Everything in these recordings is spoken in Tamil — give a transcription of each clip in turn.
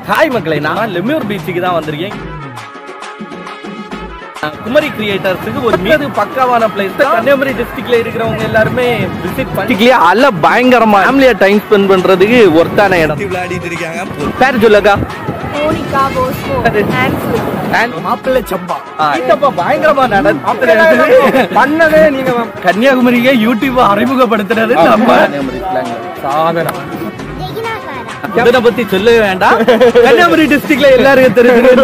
ஹாய் மக்களை நான் லெமியூர் பீச்சுக்கு தான் வந்திருக்கேன் அஹ் குமரி கிரியேட்டர்ஸுக்கு ஒரு மீது பக்காவான பிளேஸ் கன்னியாகுமரி டிஸ்ட்ரிக்ட்ல இருக்கிறவங்க எல்லாருமே விசிட் பண்ணிக்கலையே அல்ல பயங்கரமா ஃபேமிலியா டைம் ஸ்பெண்ட் பண்றதுக்கு ஒர்த்தான இடம் விளையாடிட்டு இருக்காங்க பேர் சொல்லுக்கா மோனிகா போஸ்கோ அது- ஆன்சு மாப்பிள்ளை சம்பா ஈட்டப்பா பயங்கரமா நட பண்ணதே நீங்க கன்னியாகுமரியே யூடியூப் அறிமுகப்படுத்துறது நம்ம சாதனம் இதனை பத்தி சொல்லவே வேண்டாம் கன்னியாகுமரி டிஸ்ட்ரிக்ட்ல எல்லாருக்கும் தெரிஞ்சது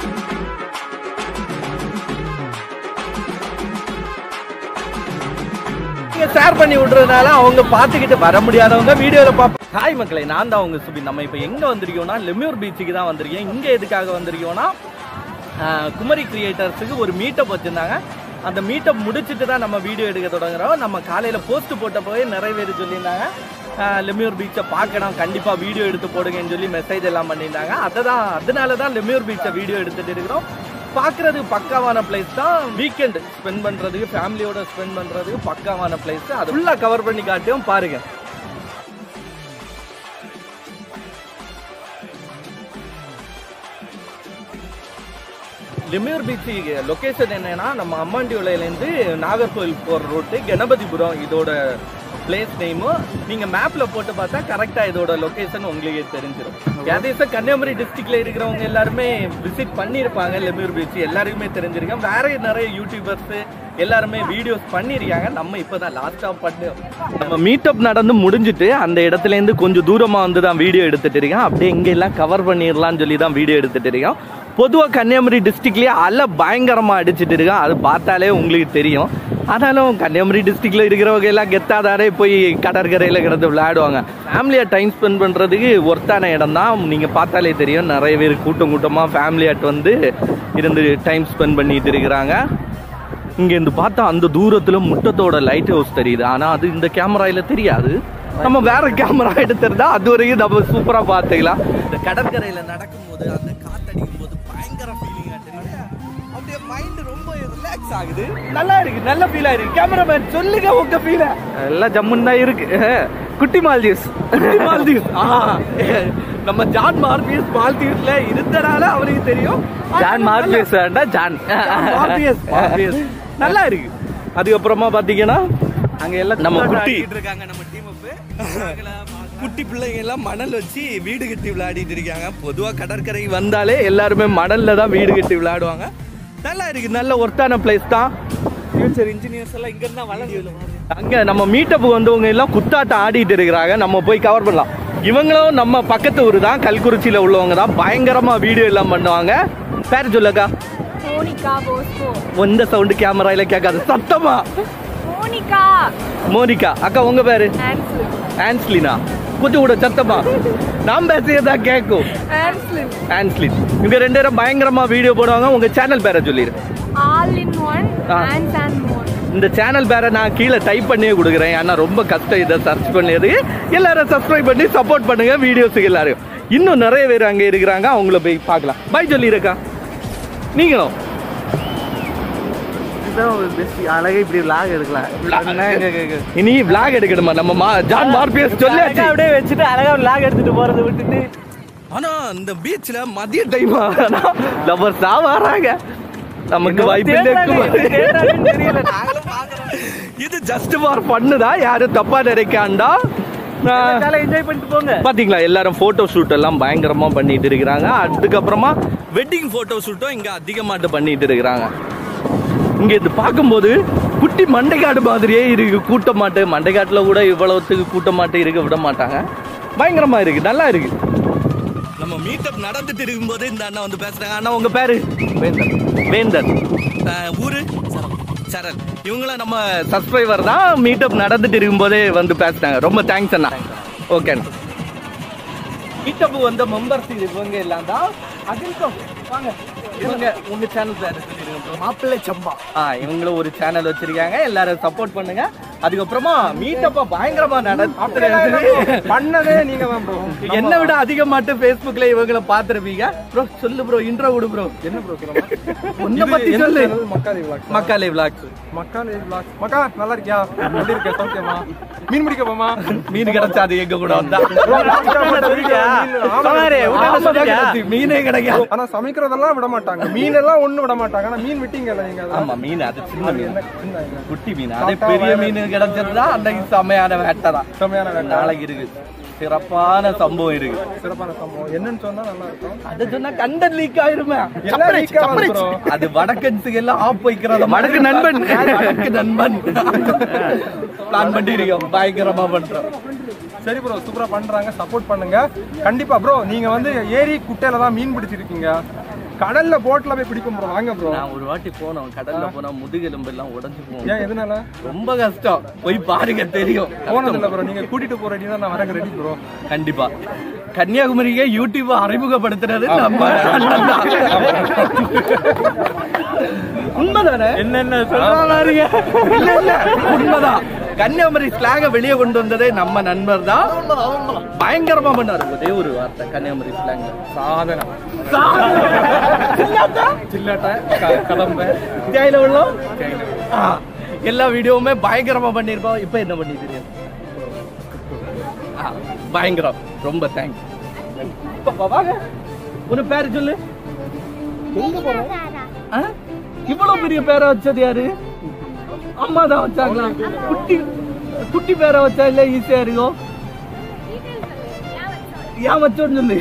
ஷேர் பண்ணி விடுறதுனால அவங்க பார்த்துக்கிட்டு வர முடியாதவங்க வீடியோல பார்ப்போம் ஹாய் மக்களை நான் தான் அவங்க சுபி நம்ம இப்போ எங்க வந்திருக்கோம்னா லெமியூர் பீச்சுக்கு தான் வந்திருக்கேன் இங்க எதுக்காக வந்திருக்கோம்னா ஆஹ், குமரி கிரியேட்டர்ஸுக்கு ஒரு மீட்டப் வச்சிருந்தாங்க அந்த மீட்டப் முடிச்சிட்டு தான் நம்ம வீடியோ எடுக்க தொடங்குறோம் நம்ம காலையில போஸ்ட் போட்ட போய் நிறைய பேர் சொல்லியிருந்தாங்க ஆஹ், லெமியூர் பீச்சை பார்க்கணும் கண்டிப்பா வீடியோ எடுத்து போடுங்கன்னு சொல்லி மெசேஜ் எல்லாம் பண்ணியிருந்தாங்க அதை தான் அதனால தான் லெமியூர் பீச்சை வீடியோ எடுத்துட்டு இருக்கிறோம் பார்க்கறது பக்காவான பிளேஸ் தான் வீக்கெண்ட் ஸ்பெண்ட் பண்றதுக்கு ஃபேமிலியோட ஸ்பெண்ட் பண்றதுக்கு பக்காவான பிளேஸ் அது ஃபுல்லா கவர் பண்ணி காட்டியும் பாருங்க லிமியூர் பீச் லொகேஷன் என்னன்னா நம்ம அம்மாண்டி உலையிலேருந்து நாகர்கோவில் போகிற ரோட்டு கணபதிபுரம் இதோட பிளேஸ் நேமும் நீங்க மேப்ல போட்டு பார்த்தா கரெக்டா இதோட லொகேஷன் உங்களுக்கே தெரிஞ்சிடும் ஏதேசம் கன்னியாகுமரி டிஸ்ட்ரிக்ட்ல இருக்கிறவங்க எல்லாருமே விசிட் பண்ணியிருப்பாங்க லெமியூர் பீச் எல்லாருக்குமே தெரிஞ்சிருக்கோம் வேற நிறைய யூடியூபர்ஸ் எல்லாருமே வீடியோஸ் பண்ணியிருக்காங்க நம்ம இப்பதான் லாஸ்டா பண்ணு நம்ம மீட்டப் நடந்து முடிஞ்சிட்டு அந்த இடத்துல இருந்து கொஞ்சம் தூரமா வந்து தான் வீடியோ எடுத்துட்டு இருக்கேன் அப்படியே இங்க எல்லாம் கவர் பண்ணிடலாம்னு சொல்லி தான் வீடியோ எடுத்துட்டு இருக்கோம் பொதுவாக கன்னியாகுமரி டிஸ்ட்ரிக்ட்லேயே அலை பயங்கரமாக அடிச்சிட்டு இருக்கான் அது பார்த்தாலே உங்களுக்கு தெரியும் ஆனாலும் கன்னியாகுமரி டிஸ்ட்ரிக்ட்ல இருக்கிறவங்க எல்லாம் கெத்தாதாரே போய் கடற்கரையில் கிடந்து விளையாடுவாங்க ஃபேமிலியாக டைம் ஸ்பெண்ட் பண்ணுறதுக்கு ஒர்த்தான இடம் தான் நீங்கள் பார்த்தாலே தெரியும் நிறைய பேர் கூட்டம் கூட்டமாக ஃபேமிலியாட்டு வந்து இருந்து டைம் ஸ்பெண்ட் பண்ணிட்டு இருக்கிறாங்க இங்கேருந்து பார்த்தா அந்த தூரத்தில் முட்டத்தோட லைட் ஹவுஸ் தெரியுது ஆனால் அது இந்த கேமராயில் தெரியாது நம்ம வேற கேமரா எடுத்துருந்தா அது வரைக்கும் நம்ம சூப்பரா பாத்துக்கலாம் இந்த கடற்கரையில நடக்கும்போது அந்த காத்தடிக்கும் போது பயங்கர ஃபீலிங்கா தெரியும் அப்படியே மைண்ட் ரொம்ப ரிலாக்ஸ் ஆகுது நல்லா இருக்கு நல்ல ஃபீலா இருக்கு கேமராமேன் சொல்லுங்க உங்க ஃபீல எல்லாம் ஜம்முன்னு தான் இருக்கு குட்டி மால்தீவ்ஸ் மால்தீவ்ஸ் ஆ, நம்ம ஜான் மார்பியஸ் மால்தீவ்ஸ்ல இருந்தனால அவருக்கு தெரியும் John Morpheus John Morpheus Morpheus நல்லா இருக்கு அதுக்கப்புறமா பாத்தீங்கன்னா அங்க எல்லாம் நம்ம நம்ம குட்டி. குட்டி இருக்காங்க நம்ம டீம் குட்டி பிள்ளைங்க எல்லாம் மணல் வச்சு வீடு கட்டி விளையாடிட்டு இருக்காங்க பொதுவா கடற்கரை வந்தாலே எல்லாருமே மணல்ல தான் வீடு கட்டி விளையாடுவாங்க நல்லா இருக்கு நல்ல ஒர்த்தான பிளேஸ் தான் ஃபியூச்சர் இன்ஜினியர்ஸ் எல்லாம் இங்க இருந்தா வளர்ந்து அங்க நம்ம மீட்டப் வந்தவங்க எல்லாம் குத்தாட்டம் ஆடிட்டு இருக்கிறாங்க நம்ம போய் கவர் பண்ணலாம் இவங்களும் நம்ம பக்கத்து ஊர் தான் கல்குறிச்சியில உள்ளவங்க தான் பயங்கரமா வீடியோ எல்லாம் பண்ணுவாங்க பேர் சொல்லுக்கா மோனிகா போஸ்கோ எந்த சவுண்டு கேமரால கேட்காது சத்தமா மோனிகா மோனிகா அக்கா உங்க பேரு ஆன்சு ஆன்ஸ்லினா கொஞ்சம் கூட சத்தமா நான் பேசியதா கேட்கும் ஆன்ஸ்லின் ஆன்ஸ்லின் இவங்க ரெண்டு பேரும் பயங்கரமா வீடியோ போடுவாங்க உங்க சேனல் பேரை சொல்லிடு all in one ah. Ons and more இந்த சேனல் பேரை நான் கீழே டைப் பண்ணியே கொடுக்குறேன் ஏன்னா ரொம்ப கஷ்டம் இதை சர்ச் பண்ணியது எல்லாரும் சப்ஸ்கிரைப் பண்ணி சப்போர்ட் பண்ணுங்க வீடியோஸுக்கு எல்லாரும் இன்னும் நிறைய பேர் அங்கே இருக்கிறாங்க அவங்கள போய் பார்க்கலாம் பாய் சொல்லியிருக்கா நீங்களும் பெஸ்ட் அழகா இப்படி லாக் எடுக்கலாம் என்ன எங்க- எங்க- எங்க- இனி vlog எடுக்கணுமா நம்ம மா- ஜான் மார்பியஸ் அழகா சொல்லியாச்சு அப்படியே வச்சுட்டு அழகா லாக் எடுத்துட்டு போறதை விட்டுட்டு ஆனா இந்த பீச்ல மதிய டைம் லவர்ஸா வராங்க நமக்கு வாய்ப்பு தேடுறாங்கன்னு தெரியல நாங்களும் பாக்குறோம் இது ஜஸ்ட் ஃபார் பண்ணுதா யாரும் தப்பா நினைக்காண்டா நான் என்ஜாய் பண்ணிட்டு போங்க பாத்தீங்களா எல்லாரும் போட்டோ ஷூட் எல்லாம் பயங்கரமா பண்ணிட்டு இருக்கிறாங்க அதுக்கப்புறமா வெட்டிங் போட்டோ ஷூட்டும் இங்க அதிகமாட்டு பண்ணிட்டு இருக்கிறாங்க இங்க இது பார்க்கும்போது குட்டி மண்டைக்காடு மாதிரியே இருக்கு கூட்டமாட்டு மண்டைக்காட்டுல கூட இவ்வளவுத்துக்கு கூட்டமாட்டு இருக்க விட மாட்டாங்க பயங்கரமா இருக்கு நல்லா இருக்கு நம்ம மீட்டப் நடந்துட்டு இருக்கும்போது இந்த அண்ணா வந்து பேசுறாங்க அண்ணா உங்க பேரு வேந்தன் வேந்தன் அஹ், ஊரு சரண் இவங்களும் நம்ம சப்ஸ்கிரைபர் தான் மீட்டப் நடந்துட்டு இருக்கும்போதே வந்து பேசுனாங்க ரொம்ப தேங்க்ஸ் அண்ணா ஓகே அண்ணா மீட்டப் வந்த மெம்பர்ஸ் இவங்க எல்லாம் தான் அகில்கம் வாங்க இவங்க உங்க சேனல் பேர் சொல்லிருங்க bro. மாப்பிள்ளை சம்பா ஆ இவங்களும் ஒரு சேனல் வச்சிருக்காங்க எல்லாரும் சப்போர்ட் பண்ணுங்க அதுக்கப்புறமா மீட்டப்பா பயங்கரமா நடத்து பண்ணதே நீங்க தான் ப்ரோ என்ன விட அதிகமாட்டு Facebookல இவங்கள பாத்துருப்பீங்க ப்ரோ சொல்லு ப்ரோ இன்ட்ரோ கொடு ப்ரோ என்ன ப்ரோ சொல்லலாம் உன்னை பத்தி சொல்லு மக்காலி விளாக் மக்காலே விளாக்ஸ் மக்காலி விளாக் மக்கா நல்லா இருக்கியா எப்படி இருக்க சௌக்கியமா மீன் பிடிக்க போமா மீன் கிடைச்சாது எங்க கூட வந்தா சோனாரே, ஆமா, கிடைச்சு. மீனே கிடைக்காது ஆனா சமைக்கிறதெல்லாம் விட மாட்டாங்க மீன் எல்லாம் ஒண்ணு விட மாட்டாங்க ஆனா மீன் விட்டீங்கல்ல நீங்க அதை. ஆமா மீன் அது சின்ன அது மீன் என்ன சின்ன இது? குட்டி மீன் அதே பெரிய மீன் கிடைச்சதுதான் அன்னைக்கு செம்மையான வேட்டை தான் செம்மையான வேட்டை. நாளைக்கு இருக்கு சிறப்பான சம்பவம் இருக்கு சிறப்பான சம்பவம் என்னன்னு சொன்னா நல்லா இருக்கும் அது சொன்னா கண்டன் லீக் ஆயிருமே எல்லாம் leak ஆகாது bro. அது வடக்கன்ஸுக்கு எல்லாம் ஆப் வைக்கிறத வடக்கு நண்பன். வடக்கு நண்பன் பிளான் பண்ணி இருக்கோம் பயங்கரமா பண்றோம் சரி ப்ரோ சூப்பரா பண்றாங்க சப்போர்ட் பண்ணுங்க கண்டிப்பா ப்ரோ நீங்க வந்து ஏரி குட்டையில தான் மீன் பிடிச்சிருக்கீங்க கடல்ல போட்ல போய் பிடிக்கும் ப்ரோ வாங்க ப்ரோ நான் ஒரு வாட்டி போனோம் கடல்ல போனா முதுகெலும்பு எல்லாம் உடைஞ்சு போகும் ஏன் எதனால ரொம்ப கஷ்டம் போய் பாருங்க தெரியும் போனது இல்ல ப்ரோ நீங்க கூட்டிட்டு போற ரெடி தான் நான் வரங்க ரெடி ப்ரோ கண்டிப்பா கன்னியாகுமரியே யூடியூப் அறிமுகப்படுத்துறது நம்ம உண்மைதானே என்னென்ன சொல்றாங்க இல்ல இல்ல உண்மைதான் கன்னியாகுமரி ஸ்லாக வெளியே கொண்டு வந்ததே நம்ம நண்பர் தான் பயங்கரமா பண்ணாரு ஒரே ஒரு வார்த்தை கன்னியாகுமரி ஸ்லாங் சாதனை சில்லாட்ட கதம்ப ஜெயில உள்ளோம் ஆ, எல்லா வீடியோவுமே பயங்கரமா பண்ணிருப்போம் இப்போ என்ன பண்ணி தெரியும் ஆ, பயங்கரம் ரொம்ப தேங்க்ஸ் இப்போ வாங்க உன் பேர் சொல்லு ஆ? இவ்வளவு பெரிய பேரை வச்சது யாரு அம்மா தான் வச்சாங்களா குட்டி குட்டி பேரை வச்சா இல்ல ஈஸியா இருக்கும் ஏன் வச்சோன்னு சொல்லு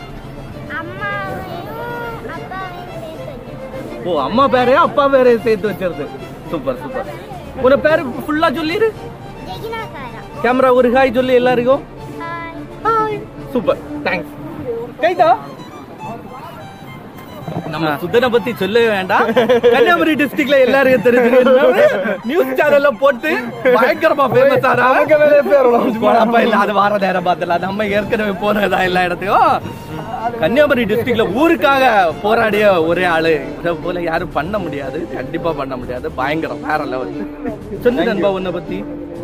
ஓ அம்மா பேரையும் அப்பா பேரையும் சேர்த்து வச்சிருது சூப்பர் சூப்பர் உன பேரு ஃபுல்லா சொல்லிரு கேமரா ஒரு ஹாய் சொல்லி எல்லாருக்கும் சூப்பர் தேங்க்ஸ் கைதா நம்ம சுத்தனை பத்தி சொல்லவே வேண்டாம் கன்னியாகுமரி டிஸ்ட்ரிக்ட்ல எல்லாருக்கும் தெரிஞ்சு நியூஸ் சேனல்ல போட்டு பயங்கரமா ஃபேமஸ் ஆறாங்க இல்ல அது வார நேரம் பார்த்தல நம்ம ஏற்கனவே போனதா எல்லா இடத்துக்கும் கன்னியாகுமரி டிஸ்ட்ரிக்ட்ல ஊருக்காக போராடிய ஒரே ஆளு இதை போல யாரும் பண்ண முடியாது கண்டிப்பா பண்ண முடியாது பயங்கரம் வேற லெவல் சொல்லு நண்பா உன்னை பத்தி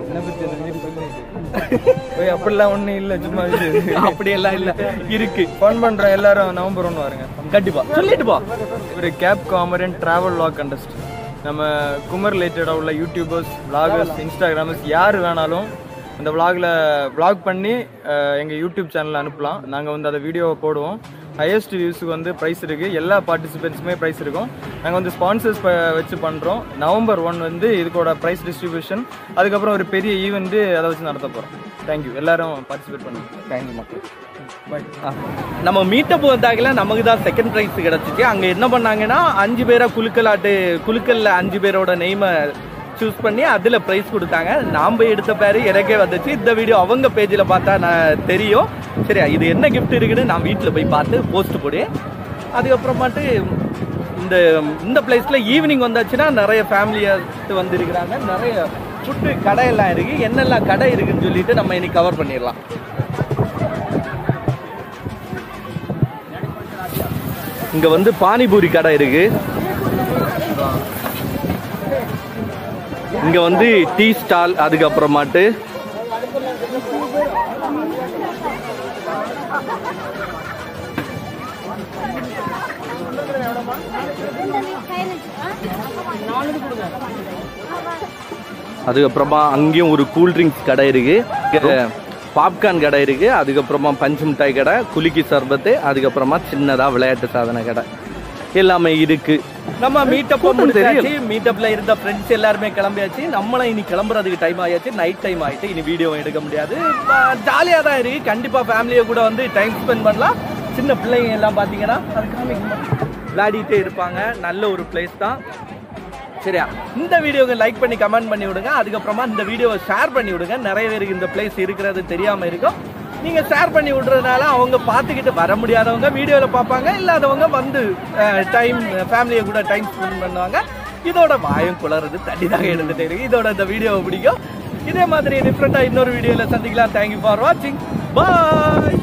அப்படிலாம் ஒண்ணும் இல்ல சும்மா அப்படி எல்லாம் இல்ல இருக்கு ஃபன் பண்ற எல்லாரும் நவம்பர் ஒன்று வருங்க கண்டிப்பா சொல்லிட்டு போ ஒரு கேப் காமரன் டிராவல் லாக் கண்டஸ்ட் நம்ம குமர் ரிலேட்டடாக உள்ள யூடியூபர்ஸ் vloggers இன்ஸ்டாகிராமர்ஸ் யார் வேணாலும் அந்த vlogல vlog பண்ணி அஹ், எங்க யூடியூப் சேனல்ல அனுப்பலாம் நாங்க வந்து அதை வீடியோவை போடுவோம் ஹையஸ்ட் வியூஸுக்கு வந்து ப்ரைஸ் இருக்கு எல்லா பார்ட்டிசிபென்ட்ஸுமே ப்ரைஸ் இருக்கும் நாங்கள் வந்து ஸ்பான்சர்ஸ் வச்சு பண்றோம் நவம்பர் ஒன் வந்து இதுக்கோட ப்ரைஸ் டிஸ்ட்ரிபியூஷன் அதுக்கப்புறம் ஒரு பெரிய ஈவெண்ட் அதை வச்சு நடத்த போறோம் தேங்க்யூ எல்லாரும் பார்ட்டிசிபேட் பண்ணுங்க தேங்க்யூ மக்கள் நம்ம மீட்டப் வந்தாங்கல நமக்கு தான் செகண்ட் ப்ரைஸ் கிடைச்சிச்சு அங்க என்ன பண்ணாங்கன்னா அஞ்சு பேரை குலுக்கலாட்டு குலுக்கல்ல அஞ்சு பேரோட நெய்மை சூஸ் பண்ணி அதுல ப்ரைஸ் கொடுத்தாங்க நாம எடுத்த பேரு எனக்கே வந்துச்சு இந்த வீடியோ அவங்க பேஜ்ல பார்த்தா நான் தெரியும் சரியா இது என்ன கிஃப்ட் இருக்குன்னு நான் வீட்டில் போய் பார்த்து போஸ்ட் போடு அதுக்கப்புறமாட்டு இந்த இந்த பிளேஸ்ல ஈவினிங் வந்தாச்சுன்னா நிறைய ஃபேமிலியாக வந்திருக்கிறாங்க நிறைய ஃபுட்டு கடையெல்லாம் இருக்கு என்னெல்லாம் கடை இருக்குன்னு சொல்லிட்டு நம்ம இன்னைக்கு கவர் பண்ணிடலாம் இங்க வந்து பானிபூரி கடை இருக்கு இங்க வந்து டீ ஸ்டால் அதுக்கப்புறமாட்டு அதுக்கப்புறமா அங்கேயும் ஒரு கூல் ட்ரிங்க்ஸ் கடை இருக்கு பாப்கார்ன் கடை இருக்கு அதுக்கப்புறமா பஞ்சு மிட்டாய் கடை குலுக்கி சர்பத்து அதுக்கப்புறமா சின்னதா விளையாட்டு சாதன கடை எல்லாமே இருக்கு நம்ம மீட்டப் முடிச்சாச்சு மீட்டப்ல இருந்த ஃப்ரெண்ட்ஸ் எல்லாருமே கிளம்பியாச்சு நம்மளும் இனி கிளம்புறதுக்கு டைம் ஆயாச்சு நைட் டைம் ஆயிட்டு இனி வீடியோ எடுக்க முடியாது ஜாலியா தான் இருக்கு கண்டிப்பா ஃபேமிலியை கூட வந்து டைம் ஸ்பெண்ட் பண்ணலாம் சின்ன பிள்ளைங்க எல்லாம் பாத்தீங்கன்னா அது காமிக்குமா? விளையாடிட்டே இருப்பாங்க நல்ல ஒரு பிளேஸ் தான் சரியா இந்த வீடியோவை லைக் பண்ணி கமெண்ட் பண்ணி விடுங்க அதுக்கப்புறமா இந்த வீடியோவை ஷேர் பண்ணி விடுங்க நிறைய பேருக்கு இந்த பிளேஸ் இருக்கிறது தெரியாம இருக்கும் நீங்க ஷேர் பண்ணி விடுறதுனால அவங்க பார்த்துக்கிட்டு வர முடியாதவங்க வீடியோல பார்ப்பாங்க இல்லாதவங்க வந்து டைம் ஃபேமிலியை கூட டைம் ஸ்பெண்ட் பண்ணுவாங்க இதோட வாயும் குளறது தண்ணி தாங்க எடுத்துட்டு இருக்கு இதோட இந்த வீடியோவை பிடிக்கும் இதே மாதிரி டிஃப்ரெண்டா இன்னொரு வீடியோல சந்திக்கலாம் தேங்க்யூ ஃபார் வாட்சிங் பாய்